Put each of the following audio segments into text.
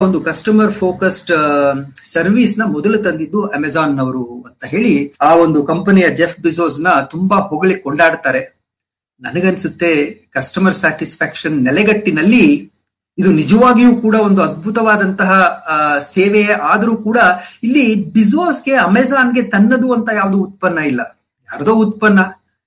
ಒಂದು customer focused service ನ ಮೊದಲು ತಂದಿದ್ದು ಅಮೆಜಾನ್ ನವರು ಅಂತ ಹೇಳಿ ಆ ಒಂದು ಕಂಪನಿಯ ಜೆಫ್ ಬಿಸೋಸ್ ನ ತುಂಬಾ ಹೊಗಳಿ ಕೊಂಡಾಡ್ತಾರೆ ನನಗನ್ಸುತ್ತೆ ಕಸ್ಟಮರ್ ಸ್ಯಾಟಿಸ್ಫ್ಯಾಕ್ಷನ್ ನೆಲೆಗಟ್ಟಿನಲ್ಲಿ ಇದು ನಿಜವಾಗಿಯೂ ಕೂಡ ಒಂದು ಅದ್ಭುತವಾದಂತಹ ಸೇವೆ ಆದರೂ ಕೂಡ ಇಲ್ಲಿ ಬಿಸೋಸ್ಗೆ ಅಮೆಜಾನ್ಗೆ ತನ್ನದು ಅಂತ ಯಾವುದು ಉತ್ಪನ್ನ ಇಲ್ಲ ಯಾರ್ದೋ ಉತ್ಪನ್ನ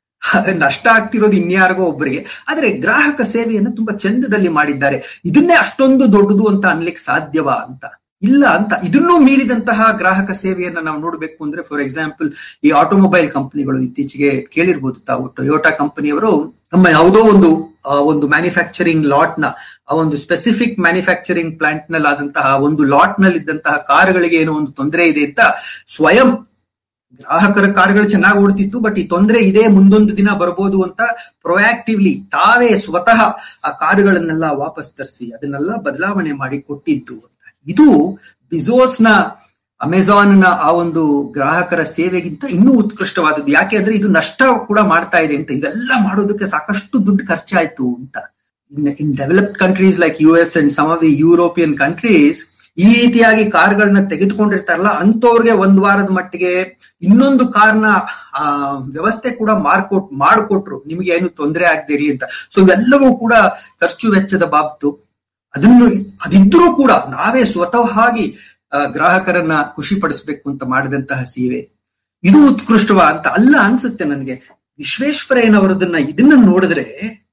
ನಷ್ಟ ಆಗ್ತಿರೋದು ಇನ್ಯಾರಿಗೋ ಒಬ್ಬರಿಗೆ ಆದ್ರೆ ಗ್ರಾಹಕ ಸೇವೆಯನ್ನು ತುಂಬಾ ಚಂದದಲ್ಲಿ ಮಾಡಿದ್ದಾರೆ ಇದನ್ನೇ ಅಷ್ಟೊಂದು ದೊಡ್ಡದು ಅಂತ ಅನ್ಲಿಕ್ಕೆ ಸಾಧ್ಯವಾ ಅಂತ ಇಲ್ಲ ಅಂತ ಇದನ್ನೂ ಮೀರಿದಂತಹ ಗ್ರಾಹಕ ಸೇವೆಯನ್ನ ನಾವು ನೋಡ್ಬೇಕು ಅಂದ್ರೆ ಫಾರ್ ಎಕ್ಸಾಂಪಲ್ ಈ ಆಟೋಮೊಬೈಲ್ ಕಂಪನಿಗಳು ಇತ್ತೀಚೆಗೆ ಕೇಳಿರ್ಬೋದು ತಾವು ಟೊಯೋಟಾ ಕಂಪನಿಯವರು ತಮ್ಮ ಯಾವುದೋ ಒಂದು ಒಂದು ಮ್ಯಾನುಫ್ಯಾಕ್ಚರಿಂಗ್ ಲಾಟ್ ನ ಆ ಒಂದು ಸ್ಪೆಸಿಫಿಕ್ ಮ್ಯಾನುಫ್ಯಾಕ್ಚರಿಂಗ್ ಪ್ಲಾಂಟ್ ನಲ್ಲಿ ಆದಂತಹ ಒಂದು ಲಾಟ್ ನಲ್ಲಿ ಇದ್ದಂತಹ ಕಾರುಗಳಿಗೆ ಏನೋ ಒಂದು ತೊಂದರೆ ಇದೆ ಅಂತ ಸ್ವಯಂ ಗ್ರಾಹಕರ ಕಾರುಗಳು ಚೆನ್ನಾಗಿ ಓಡ್ತಿತ್ತು ಬಟ್ ಈ ತೊಂದರೆ ಇದೆ ಮುಂದೊಂದು ದಿನ ಬರ್ಬೋದು ಅಂತ ಪ್ರೊಯಾಕ್ಟಿವ್ಲಿ ತಾವೇ ಸ್ವತಃ ಆ ಕಾರುಗಳನ್ನೆಲ್ಲ ವಾಪಸ್ ತರಿಸಿ ಅದನ್ನೆಲ್ಲ ಬದಲಾವಣೆ ಮಾಡಿ ಕೊಟ್ಟಿದ್ದು ಅಂತ ಇದು ಬಿಸೋಸ್ ನ ಅಮೆಜಾನ್ ನ ಆ ಒಂದು ಗ್ರಾಹಕರ ಸೇವೆಗಿಂತ ಇನ್ನೂ ಉತ್ಕೃಷ್ಟವಾದದ್ದು ಯಾಕೆ ಅಂದ್ರೆ ಇದು ನಷ್ಟ ಕೂಡ ಮಾಡ್ತಾ ಇದೆ ಅಂತ ಇದೆಲ್ಲ ಮಾಡೋದಕ್ಕೆ ಸಾಕಷ್ಟು ದುಡ್ಡು ಖರ್ಚಾಯ್ತು ಅಂತ in developed countries like U S and some of the European countries ಈ ರೀತಿಯಾಗಿ ಕಾರ್ಗಳನ್ನ ತೆಗೆದುಕೊಂಡಿರ್ತಾರಲ್ಲ ಅಂತವ್ರಿಗೆ ಒಂದ್ ವಾರದ ಮಟ್ಟಿಗೆ ಇನ್ನೊಂದು ಕಾರ್ನ ಆ ವ್ಯವಸ್ಥೆ ಕೂಡ ಮಾರ್ಕೊಟ್ ಮಾಡಿಕೊಟ್ರು ನಿಮ್ಗೆ ಏನು ತೊಂದರೆ ಆಗದೆ ಇರ್ಲಿ ಅಂತ ಸೊ ಇವೆಲ್ಲವೂ ಕೂಡ ಖರ್ಚು ವೆಚ್ಚದ ಬಾಬ್ತು ಅದನ್ನು ಅದಿದ್ರೂ ಕೂಡ ನಾವೇ ಸ್ವತಃವಾಗಿ ಗ್ರಾಹಕರನ್ನ ಖುಷಿ ಪಡಿಸ್ಬೇಕು ಅಂತ ಮಾಡಿದಂತಹ ಸೇವೆ ಇದು ಉತ್ಕೃಷ್ಟವಾ ಅಂತ ಅಲ್ಲ ಅನ್ಸುತ್ತೆ ನನಗೆ ವಿಶ್ವೇಶ್ವರಯ್ಯನವರದನ್ನ ಇದನ್ನ ನೋಡಿದ್ರೆ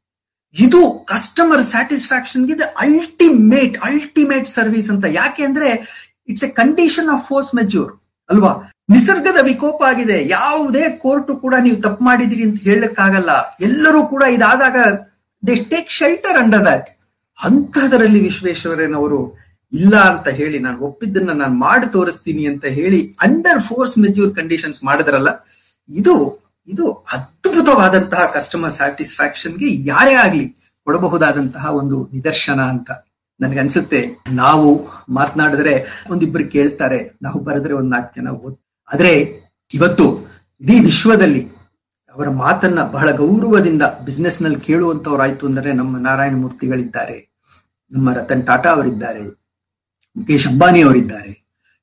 ಇದು ಕಸ್ಟಮರ್ ಸ್ಯಾಟಿಸ್ಫ್ಯಾಕ್ಷನ್ ಗೆ ಅಲ್ಟಿಮೇಟ್ ಅಲ್ಟಿಮೇಟ್ ಸರ್ವಿಸ್ ಅಂತ ಯಾಕೆ ಅಂದ್ರೆ it's a condition of force majeure ಅಲ್ವಾ ನಿಸರ್ಗದ ವಿಕೋಪ ಆಗಿದೆ ಯಾವುದೇ ಕೋರ್ಟ್ ಕೂಡ ನೀವು ತಪ್ಪು ಮಾಡಿದಿರಿ ಅಂತ ಹೇಳಕ್ಕಾಗಲ್ಲ ಎಲ್ಲರೂ ಕೂಡ ಇದಾದಾಗ they take shelter under that ಅಂತಹದರಲ್ಲಿ ವಿಶ್ವೇಶ್ವರಯ್ಯನವರು ಇಲ್ಲ ಅಂತ ಹೇಳಿ ನಾನು ಒಪ್ಪಿದ್ದನ್ನ ನಾನು ಮಾಡಿ ತೋರಿಸ್ತೀನಿ ಅಂತ ಹೇಳಿ ಅಂಡರ್ ಫೋರ್ಸ್ ಮೆಜ್ಯೂರ್ ಕಂಡೀಷನ್ಸ್ ಮಾಡಿದ್ರಲ್ಲ ಇದು ಇದು ಅದ್ಭುತವಾದಂತಹ ಕಸ್ಟಮರ್ ಸ್ಯಾಟಿಸ್ಫ್ಯಾಕ್ಷನ್ಗೆ ಯಾರೇ ಆಗ್ಲಿ ಕೊಡಬಹುದಾದಂತಹ ಒಂದು ನಿದರ್ಶನ ಅಂತ ನನ್ಗನ್ಸುತ್ತೆ ನಾವು ಮಾತನಾಡಿದ್ರೆ ಒಂದಿಬ್ರು ಕೇಳ್ತಾರೆ ನಾವು ಬರೆದ್ರೆ ಒಂದ್ ನಾಲ್ಕು ಜನ ಓದ್ ಆದ್ರೆ ಇವತ್ತು ಇಡೀ ವಿಶ್ವದಲ್ಲಿ ಅವರ ಮಾತನ್ನ ಬಹಳ ಗೌರವದಿಂದ ಬಿಸ್ನೆಸ್ ನಲ್ಲಿ ಕೇಳುವಂತವ್ರಾಯ್ತು ಅಂದ್ರೆ ನಮ್ಮ ನಾರಾಯಣ ಮೂರ್ತಿಗಳಿದ್ದಾರೆ ನಮ್ಮ ರತನ್ ಟಾಟಾ ಅವರಿದ್ದಾರೆ ಮುಖೇಶ್ ಅಂಬಾನಿ ಅವರಿದ್ದಾರೆ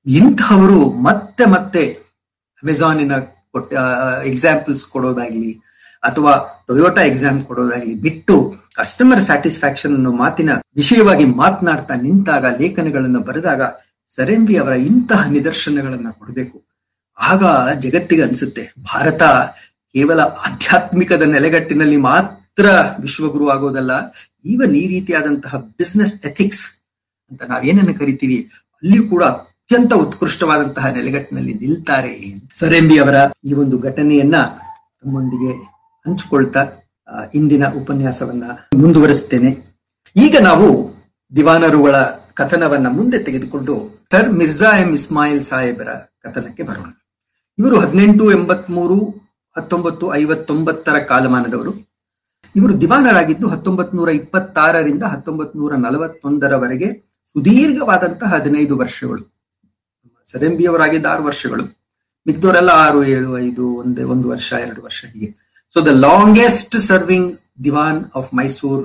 ಇಂಥವರು ಮತ್ತೆ ಮತ್ತೆ ಅಮೆಜಾನಿನ ಕೊಟ್ಟ ಎಕ್ಸಾಂಪಲ್ಸ್ ಕೊಡೋದಾಗ್ಲಿ ಅಥವಾ ಟೊಯೋಟಾ ಎಕ್ಸಾಮ್ ಕೊಡೋದಾಗ್ಲಿ ಬಿಟ್ಟು ಕಸ್ಟಮರ್ ಸ್ಯಾಟಿಸ್ಫ್ಯಾಕ್ಷನ್ ಅನ್ನೋ ಮಾತಿನ ವಿಷಯವಾಗಿ ಮಾತನಾಡ್ತಾ ನಿಂತಾಗ ಲೇಖನಗಳನ್ನು ಬರೆದಾಗ ಸರೆಂಬಿ ಅವರ ಇಂತಹ ನಿದರ್ಶನಗಳನ್ನ ಕೊಡಬೇಕು ಆಗ ಜಗತ್ತಿಗೆ ಅನ್ಸುತ್ತೆ ಭಾರತ ಕೇವಲ ಆಧ್ಯಾತ್ಮಿಕದ ನೆಲೆಗಟ್ಟಿನಲ್ಲಿ ಮಾತ್ರ ವಿಶ್ವಗುರು ಆಗೋದಲ್ಲ ಈವನ್ ಈ ರೀತಿಯಾದಂತಹ ಬಿಸ್ನೆಸ್ ಎಥಿಕ್ಸ್ ಅಂತ ನಾವೇನನ್ನ ಕರಿತೀವಿ ಅಲ್ಲಿ ಕೂಡ ಅತ್ಯಂತ ಉತ್ಕೃಷ್ಟವಾದಂತಹ ನೆಲೆಗಟ್ಟಿನಲ್ಲಿ ನಿಲ್ತಾರೆ ಸರೆಂಬಿ ಅವರ ಈ ಒಂದು ಘಟನೆಯನ್ನ ತಮ್ಮೊಂದಿಗೆ ಹಂಚಿಕೊಳ್ತಾ ಇಂದಿನ ಉಪನ್ಯಾಸವನ್ನ ಮುಂದುವರಿಸ್ತೇನೆ ಈಗ ನಾವು ದಿವಾನರುಗಳ ಕಥನವನ್ನ ಮುಂದೆ ತೆಗೆದುಕೊಂಡು ಸರ್ ಮಿರ್ಜಾ ಎಂ ಇಸ್ಮಾಯಿಲ್ ಸಾಹೇಬರ ಕಥನಕ್ಕೆ ಬರೋಣ ಇವರು ಹದಿನೆಂಟು ಎಂಬತ್ಮೂರು ಹತ್ತೊಂಬತ್ತು ಐವತ್ತೊಂಬತ್ತರ ಕಾಲಮಾನದವರು ಇವರು ದಿವಾನರಾಗಿದ್ದು ಹತ್ತೊಂಬತ್ ನೂರ ಇಪ್ಪತ್ತಾರರಿಂದ ಹತ್ತೊಂಬತ್ ನೂರ ನಲವತ್ತೊಂದರವರೆಗೆ ಸುದೀರ್ಘವಾದಂತಹ ಹದಿನೈದು ವರ್ಷಗಳು ಸರೆಂಬಿಯವರಾಗಿದ್ದ ಆರು ವರ್ಷಗಳು ಮಿಕ್ದವರೆಲ್ಲ ಆರು ಏಳು ಐದು ಒಂದೇ ಒಂದು ವರ್ಷ ಎರಡು ವರ್ಷ ಹೀಗೆ so the longest serving Dewan of Mysore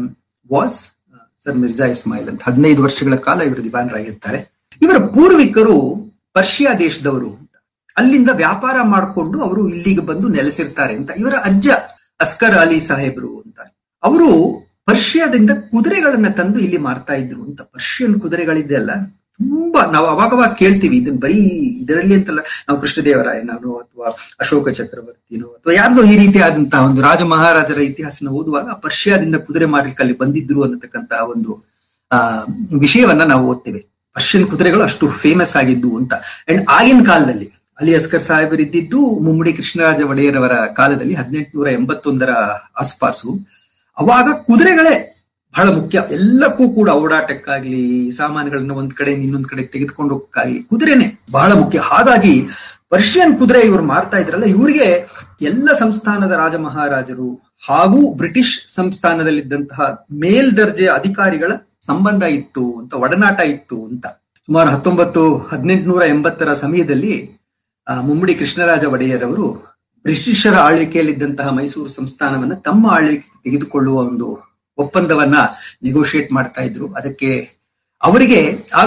was sir Mirza Ismail ಅಂತ ಹದಿನೈದು ವರ್ಷಗಳ ಕಾಲ ಇವರು ದಿವಾನರಾಗಿರ್ತಾರೆ ಇವರ ಪೂರ್ವಿಕರು ಪರ್ಷಿಯಾ ದೇಶದವರು ಅಂತ ಅಲ್ಲಿಂದ ವ್ಯಾಪಾರ ಮಾಡಿಕೊಂಡು ಅವರು ಇಲ್ಲಿಗೆ ಬಂದು ನೆಲೆಸಿರ್ತಾರೆ ಅಂತ ಇವರ ಅಜ್ಜ ಅಸ್ಕರ್ ಅಲಿ ಸಾಹೇಬ್ರು ಅಂತ ಅವರು ಪರ್ಷಿಯಾದಿಂದ ಕುದುರೆಗಳನ್ನ ತಂದು ಇಲ್ಲಿ ಮಾರ್ತಾ ಇದ್ರು ಅಂತ ಪರ್ಷಿಯನ್ ಕುದುರೆಗಳಿದೆಯಲ್ಲ ತುಂಬಾ ನಾವು ಅವಾಗವಾಗ ಕೇಳ್ತೀವಿ ಇದನ್ನ ಬರೀ ಇದರಲ್ಲಿ ಅಂತಲ್ಲ ನಾವು ಕೃಷ್ಣದೇವರಾಯನೋ ಅಥವಾ ಅಶೋಕ ಚಕ್ರವರ್ತಿನೋ ಅಥವಾ ಯಾರ್ದೋ ಈ ರೀತಿಯಾದಂತಹ ಒಂದು ರಾಜ ಮಹಾರಾಜರ ಇತಿಹಾಸನ ಓದುವಾಗ ಪರ್ಷಿಯಾದಿಂದ ಕುದುರೆ ಮಾರ್ಲಿಕ್ಕೆ ಅಲ್ಲಿ ಬಂದಿದ್ರು ಅನ್ನತಕ್ಕಂತಹ ಒಂದು ಆ ವಿಷಯವನ್ನ ನಾವು ಓದ್ತೇವೆ ಪರ್ಷಿಯನ್ ಕುದುರೆಗಳು ಅಷ್ಟು ಫೇಮಸ್ ಆಗಿದ್ದು ಅಂತ ಅಂಡ್ ಆಗಿನ ಕಾಲದಲ್ಲಿ ಅಲಿ ಅಸ್ಕರ್ ಸಾಹೇಬರು ಇದ್ದಿದ್ದು ಮುಮ್ಮಡಿ ಕೃಷ್ಣರಾಜ ಒಡೆಯರವರ ಕಾಲದಲ್ಲಿ ಹದಿನೆಂಟುನೂರ ಎಂಬತ್ತೊಂದರ ಆಸ್ಪಾಸು ಅವಾಗ ಕುದುರೆಗಳೇ ಬಹಳ ಮುಖ್ಯ ಎಲ್ಲಕ್ಕೂ ಕೂಡ ಓಡಾಟಕ್ಕಾಗ್ಲಿ ಸಾಮಾನುಗಳನ್ನ ಒಂದ್ ಕಡೆ ಇನ್ನೊಂದ್ ಕಡೆ ತೆಗೆದುಕೊಂಡು ಹೋಗಕ್ಕಾಗ್ಲಿ ಕುದುರೆನೆ ಬಹಳ ಮುಖ್ಯ ಹಾಗಾಗಿ ಪರ್ಷಿಯನ್ ಕುದುರೆ ಇವರು ಮಾರ್ತಾ ಇದ್ರಲ್ಲ ಇವರಿಗೆ ಎಲ್ಲ ಸಂಸ್ಥಾನದ ರಾಜ ಮಹಾರಾಜರು ಹಾಗೂ ಬ್ರಿಟಿಷ್ ಸಂಸ್ಥಾನದಲ್ಲಿದ್ದಂತಹ ಮೇಲ್ದರ್ಜೆಯ ಅಧಿಕಾರಿಗಳ ಸಂಬಂಧ ಇತ್ತು ಅಂತ ಒಡನಾಟ ಇತ್ತು ಅಂತ ಸುಮಾರು ಹತ್ತೊಂಬತ್ತು ಹದಿನೆಂಟುನೂರ ಎಂಬತ್ತರ ಸಮಯದಲ್ಲಿ ಮುಮ್ಮಡಿ ಕೃಷ್ಣರಾಜ ಒಡೆಯರವರು ಬ್ರಿಟಿಷರ ಆಳ್ವಿಕೆಯಲ್ಲಿದ್ದಂತಹ ಮೈಸೂರು ಸಂಸ್ಥಾನವನ್ನ ತಮ್ಮ ಆಳ್ವಿಕೆ ತೆಗೆದುಕೊಳ್ಳುವ ಒಂದು ಒಪ್ಪಂದವನ್ನ ನೆಗೋಷಿಯೇಟ್ ಮಾಡ್ತಾ ಇದ್ರು ಅದಕ್ಕೆ ಅವರಿಗೆ